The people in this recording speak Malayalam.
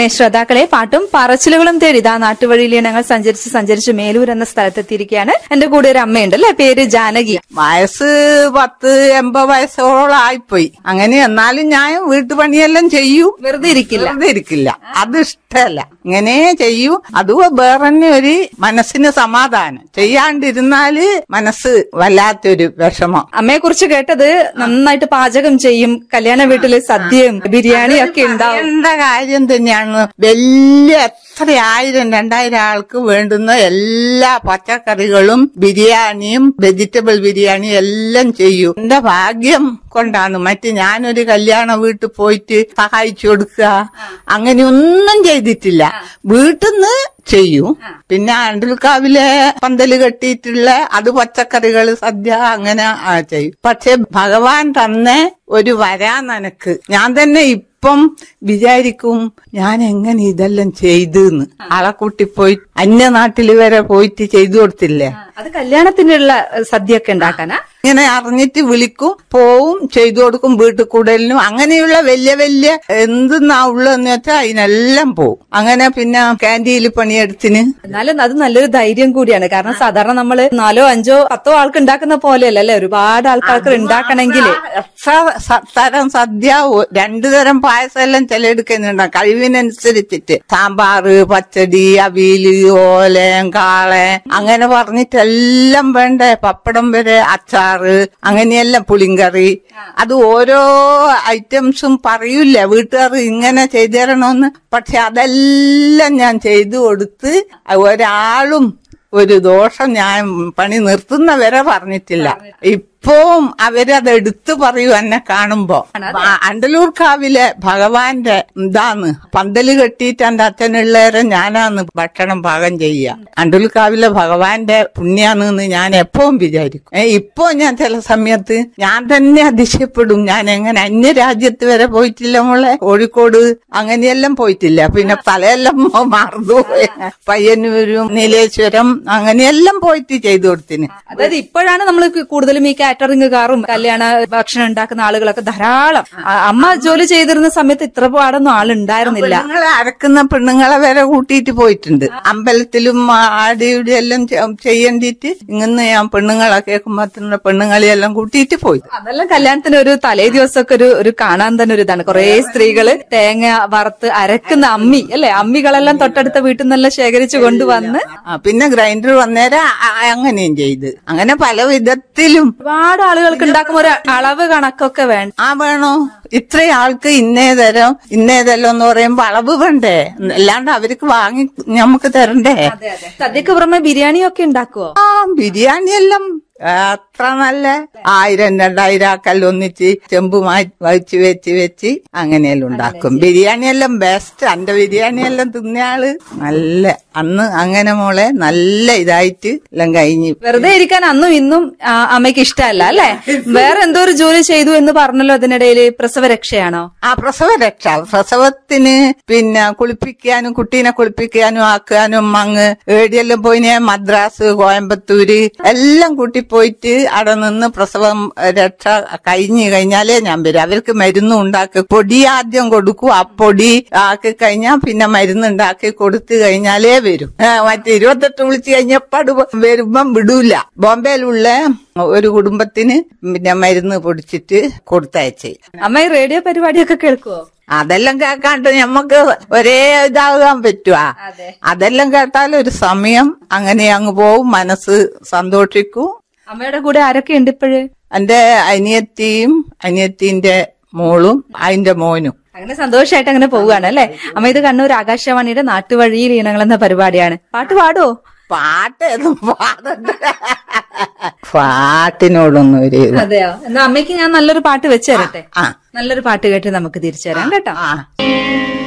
ശ്രോതാക്കളെ പാട്ടും പറച്ചിലുകളും തേടി ഇതാ നാട്ടുവഴിയിൽ ഞങ്ങൾ സഞ്ചരിച്ച് സഞ്ചരിച്ച് മേലൂർ എന്ന സ്ഥലത്തെത്തിയിരിക്കുകയാണ് എന്റെ കൂടെ ഒരു അമ്മയുണ്ട് അല്ലെ പേര് ജാനകി വയസ്സ് പത്ത് എൺപത് വയസ്സോളം ആയിപ്പോയി അങ്ങനെ എന്നാലും ഞാൻ വീട്ടുപണിയെല്ലാം ചെയ്യൂ വെറുതെ ഇരിക്കില്ല വെറുതെ ഇരിക്കില്ല അത് ഇഷ്ടമല്ല ഇങ്ങനെ ചെയ്യൂ അത് വേറെ തന്നെ ഒരു മനസ്സിന് സമാധാനം ചെയ്യാണ്ടിരുന്നാല് മനസ്സ് വല്ലാത്തൊരു വിഷമം അമ്മയെ കുറിച്ച് കേട്ടത് നന്നായിട്ട് പാചകം ചെയ്യും കല്യാണ വീട്ടില് സദ്യയും ബിരിയാണിയും ഒക്കെ ഉണ്ടാവും എന്താ കാര്യം തന്നെയാണ് വലിയ എത്ര ആയിരം രണ്ടായിരം ആൾക്ക് വേണ്ടുന്ന എല്ലാ പച്ചക്കറികളും ബിരിയാണിയും വെജിറ്റബിൾ ബിരിയാണിയും എല്ലാം ചെയ്യും എന്റെ ഭാഗ്യം കൊണ്ടാണ് മറ്റ് ഞാനൊരു കല്യാണ വീട്ടിൽ പോയിട്ട് സഹായിച്ചു കൊടുക്കുക അങ്ങനെയൊന്നും ചെയ്തിട്ടില്ല വീട്ടിൽ നിന്ന് ചെയ്യും പിന്നെ ആണ്ടൽക്കാവിലെ പന്തല് കെട്ടിയിട്ടുള്ള അത് പച്ചക്കറികൾ സദ്യ അങ്ങനെ ആ, ചെയ്യും പക്ഷെ ഭഗവാൻ തന്നെ ഒരു വരാ നനക്ക് ഞാൻ തന്നെ ഇപ്പം വിചാരിക്കും ഞാൻ എങ്ങനെ ഇതെല്ലാം ചെയ്തെന്ന് ആളെ കൂട്ടി പോയി അന്യനാട്ടിൽ വരെ പോയിട്ട് ചെയ്തു കൊടുത്തില്ലേ അത് കല്യാണത്തിനുള്ള സദ്യ ഒക്കെ ഉണ്ടാക്കാനാ ഇങ്ങനെ അറിഞ്ഞിട്ട് വിളിക്കും പോവും ചെയ്തു കൊടുക്കും വീട്ടിൽ കൂടലിനും അങ്ങനെയുള്ള വലിയ വലിയ എന്തെന്നാ ഉള്ളതെന്ന് വെച്ചാൽ അതിനെല്ലാം പോവും അങ്ങനെ പിന്നെ കാന്റീനിൽ പണിയെടുത്തിന് എന്നാലും അത് നല്ലൊരു ധൈര്യം കൂടിയാണ് കാരണം സാധാരണ നമ്മള് നാലോ അഞ്ചോ പത്തോ ആൾക്ക് ഉണ്ടാക്കുന്ന പോലെയല്ല അല്ലെ ഒരുപാട് ആൾക്കാർക്ക് ഉണ്ടാക്കണമെങ്കിൽ എത്ര സ- തരം സദ്യ ഒ- രണ്ടു തരം പായസം എല്ലാം ചിലയെടുക്കുന്നുണ്ട് കഴിവിനനുസരിച്ചിട്ട് സാമ്പാറ് പച്ചടി അവിയല് ഓലൻ കാളൻ അങ്ങനെ പറഞ്ഞിട്ടെല്ലാം വേണ്ടേ പപ്പടം വരെ അച്ചാറ് അങ്ങനെയെല്ലാം പുളിങ്കറി അത് ഓരോ ഐറ്റംസും പറയൂല വീട്ടുകാർ ഇങ്ങനെ ചെയ്തു തരണമെന്ന് പക്ഷെ അതെല്ലാം ഞാൻ ചെയ്തു കൊടുത്ത് ഒരാളും ഒരു ദോഷം ഞാൻ പണി നിർത്തുന്നവരെ പറഞ്ഞിട്ടില്ല ഇപ്പവും അവരത് എടുത്തു പറയൂ എന്നെ കാണുമ്പോ ആ, അണ്ടലൂർക്കാവിലെ ഭഗവാന്റെ ഇതാന്ന് പന്തല് കെട്ടിയിട്ട് എന്റെ അച്ഛനുള്ളവരെ ഞാനാന്ന് ഭക്ഷണം പാകം ചെയ്യുക അണ്ടലൂർക്കാവിലെ ഭഗവാന്റെ പുണ്യാന്ന് ഞാൻ എപ്പോഴും വിചാരിക്കും ഏ, ഇപ്പോ ഞാൻ ചില സമയത്ത് ഞാൻ തന്നെ അതിശയപ്പെടും ഞാൻ എങ്ങനെ അന്യ രാജ്യത്ത് വരെ പോയിട്ടില്ല മോളെ കോഴിക്കോട് അങ്ങനെയെല്ലാം പോയിട്ടില്ല പിന്നെ സ്ഥലമെല്ലാം മറന്നുപോയി പയ്യന്നൂരും നീലേശ്വരം അങ്ങനെയെല്ലാം പോയിട്ട് ചെയ്തു കൊടുത്തിന് അതായത് ഇപ്പോഴാണ് നമ്മൾ കൂടുതലും ഈ കാറ്ററിംഗുകാരും കല്യാണ ഭക്ഷണം ഉണ്ടാക്കുന്ന ആളുകളൊക്കെ ധാരാളം ആ, അമ്മ ജോലി ചെയ്തിരുന്ന സമയത്ത് ഇത്ര പാടൊന്നും ആളുണ്ടായിരുന്നില്ല പെണ്ണുങ്ങളെ അരക്കുന്ന പെണ്ണുങ്ങളെ വരെ കൂട്ടിയിട്ട് പോയിട്ടുണ്ട് അമ്പലത്തിലും ആടിയുടെ എല്ലാം ചെ- ചെയ്യേണ്ടിട്ട് ഇങ്ങനെ ഞാൻ പെണ്ണുങ്ങളെ കേൾക്കുമ്പോ പെണ്ണുങ്ങളെയെല്ലാം കൂട്ടിയിട്ട് പോയി അതെല്ലാം കല്യാണത്തിന് ഒരു തലേ ദിവസമൊക്കെ ഒരു ഒരു കാണാൻ തന്നെ ഒരു ഇതാണ് കുറെ സ്ത്രീകള് തേങ്ങ വറുത്ത് അരക്കുന്ന അമ്മി അല്ലെ അമ്മികളെല്ലാം തൊട്ടടുത്ത വീട്ടിൽ നിന്നെല്ലാം ശേഖരിച്ചു കൊണ്ടുവന്ന് ആ, പിന്നെ ഗ്രൈൻഡർ വന്നേരം ആ- ആ- അങ്ങനെയും ചെയ്ത് അങ്ങനെ പല വിധത്തിലും ഒരുപാട് ആളുകൾക്ക് ഉണ്ടാക്കുമ്പോ ഒരു അളവ് കണക്കൊക്കെ വേണ്ട ആ വേണോ ഇത്ര ആൾക്ക് ഇന്നേ തരം ഇന്നേ തരം എന്ന് പറയുമ്പോ അളവ് വേണ്ടേ അല്ലാണ്ട് അവർക്ക് വാങ്ങി നമുക്ക് തരണ്ടേ സദ്യക്ക് പുറമെ ബിരിയാണിയൊക്കെ ഉണ്ടാക്കുവോ ആ ബിരിയാണി എല്ലാം അത്ര നല്ല ആയിരം രണ്ടായിരം ആക്കല്ല ഒന്നിച്ച് ചെമ്പ് മാറ്റി വച്ച് വെച്ച് വെച്ച് അങ്ങനെയെല്ലാം ഉണ്ടാക്കും ബിരിയാണി എല്ലാം ബെസ്റ്റ് എന്റെ ബിരിയാണി എല്ലാം തിന്നയാള് നല്ല അന്ന് അങ്ങനെ മോളെ നല്ല ഇതായിട്ട് എല്ലാം കഴിഞ്ഞ് വെറുതെ ഇരിക്കാൻ അന്നും ഇന്നും ആ, അമ്മയ്ക്ക് ഇഷ്ടമല്ല അല്ലെ വേറെ എന്തോ ഒരു ജോലി ചെയ്തു എന്ന് പറഞ്ഞല്ലോ അതിനിടയിൽ പ്രസവരക്ഷയാണോ ആ പ്രസവ രക്ഷ പ്രസവത്തിന് പിന്നെ കുളിപ്പിക്കാനും കുട്ടീനെ കുളിപ്പിക്കാനും ആക്കാനും അങ്ങ് ഏടിയെല്ലാം പോയിനെ മദ്രാസ് കോയമ്പത്തൂര് എല്ലാം കൂട്ടി പോയിട്ട് അവിടെ നിന്ന് പ്രസവം രക്ഷ കഴിഞ്ഞു കഴിഞ്ഞാലേ ഞാൻ വരും അവർക്ക് മരുന്ന് ഉണ്ടാക്കി പൊടി ആദ്യം കൊടുക്കും ആ പൊടി ആക്കി കഴിഞ്ഞാൽ പിന്നെ മരുന്ന് ഉണ്ടാക്കി കൊടുത്തു കഴിഞ്ഞാലേ വരും ഏ, മറ്റേ ഇരുപത്തെട്ട് വിളിച്ചു കഴിഞ്ഞപ്പാട് വരുമ്പം വിടൂല ബോംബെയിലുള്ള ഒരു കുടുംബത്തിന് പിന്നെ മരുന്ന് പൊടിച്ചിട്ട് കൊടുത്തയച്ചേ അമ്മ ഈ റേഡിയോ പരിപാടിയൊക്കെ കേൾക്കുവോ അതെല്ലാം കേൾക്കാണ്ട് ഞമ്മക്ക് ഒരേ ഇതാകാൻ പറ്റുവാ അതെല്ലാം കേട്ടാൽ ഒരു സമയം അങ്ങനെ അങ്ങ് പോവും മനസ്സ് സന്തോഷിക്കും അമ്മയുടെ കൂടെ ആരൊക്കെ ഉണ്ട് ഇപ്പോഴ് എന്റെ അനിയത്തിയും അനിയത്തിന്റെ മോളും അതിന്റെ മോനും അങ്ങനെ സന്തോഷമായിട്ട് അങ്ങനെ പോവുകയാണ് അല്ലെ അമ്മ ഇത് കണ്ണൂർ ആകാശവാണിയുടെ നാട്ടുവഴിയിൽ ഈണങ്ങൾ എന്ന പരിപാടിയാണ് പാട്ട് പാടുവോ പാട്ട് ഏതും പാടണ്ട പാട്ടിനോടൊന്നും ഒരു ഇത്. അതെയോ എന്നാ അമ്മയ്ക്ക് ഞാൻ നല്ലൊരു പാട്ട് വെച്ച് തരട്ടെ ആ നല്ലൊരു പാട്ട് കേട്ട് നമുക്ക് തിരിച്ചു തരാം കേട്ടോ ആ